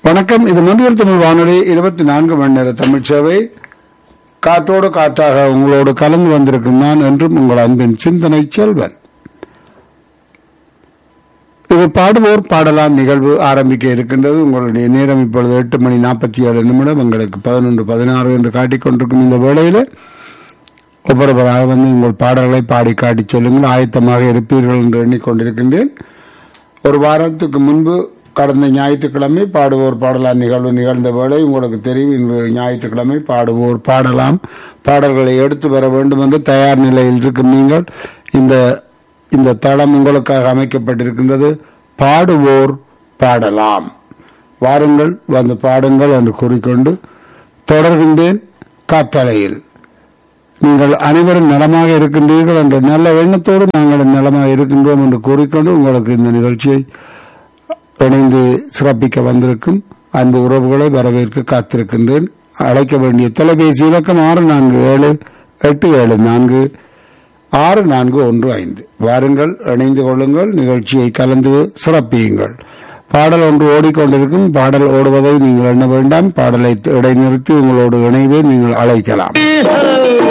வணக்கம் இது மொழியல் தமிழ் வானொலி இருபத்தி நான்கு மணி நேர தமிழ் சேவை காற்றோடு காற்றாக உங்களோடு கலந்து வந்திருக்கும் நான் என்றும் உங்கள் அன்பின் சிந்தனை செல்வன் இது பாடுவோர் பாடலாம் நிகழ்வு ஆரம்பிக்க இருக்கின்றது உங்களுடைய நேரம் இப்பொழுது எட்டு மணி நாற்பத்தி ஏழு நிமிடம் உங்களுக்கு பதினொன்று பதினாறு என்று காட்டிக் கொண்டிருக்கும் இந்த வேளையில ஒவ்வொருவராக வந்து உங்கள் பாடல்களை பாடி காட்டி சொல்லுங்கள் ஆயத்தமாக இருப்பீர்கள் என்று எண்ணிக்கொண்டிருக்கின்றேன் ஒரு வாரத்துக்கு முன்பு கடந்த ஞாயிற்றுக்கிழமை பாடுவோர் பாடலாம் நிகழ்வு நிகழ்ந்த வேளை உங்களுக்கு தெரியும் இன்று ஞாயிற்றுக்கிழமை பாடுவோர் பாடலாம் பாடல்களை எடுத்து வர வேண்டும் என்று தயார் நிலையில் இருக்கும் நீங்கள் இந்த இந்த தளம் உங்களுக்காக அமைக்கப்பட்டிருக்கின்றது பாடுவோர் பாடலாம் வாருங்கள் வந்து பாடுங்கள் என்று கூறிக்கொண்டு தொடர்கின்றேன் காற்றலையில் நீங்கள் அனைவரும் நலமாக இருக்கின்றீர்கள் என்ற நல்ல எண்ணத்தோடு நாங்கள் நலமாக இருக்கின்றோம் என்று கூறிக்கொண்டு உங்களுக்கு இந்த நிகழ்ச்சியை இணைந்து சிறப்பிக்க வந்திருக்கும் அன்பு உறவுகளை வரவேற்க காத்திருக்கின்றேன் அழைக்க வேண்டிய தொலைபேசி இலக்கம் ஆறு நான்கு ஏழு எட்டு ஏழு நான்கு ஆறு நான்கு ஒன்று ஐந்து வாருங்கள் இணைந்து கொள்ளுங்கள் நிகழ்ச்சியை கலந்து சிறப்பியுங்கள் பாடல் ஒன்று ஓடிக்கொண்டிருக்கும் பாடல் ஓடுவதை நீங்கள் எண்ண வேண்டாம் பாடலை இடைநிறுத்தி உங்களோடு இணைவே நீங்கள் அழைக்கலாம்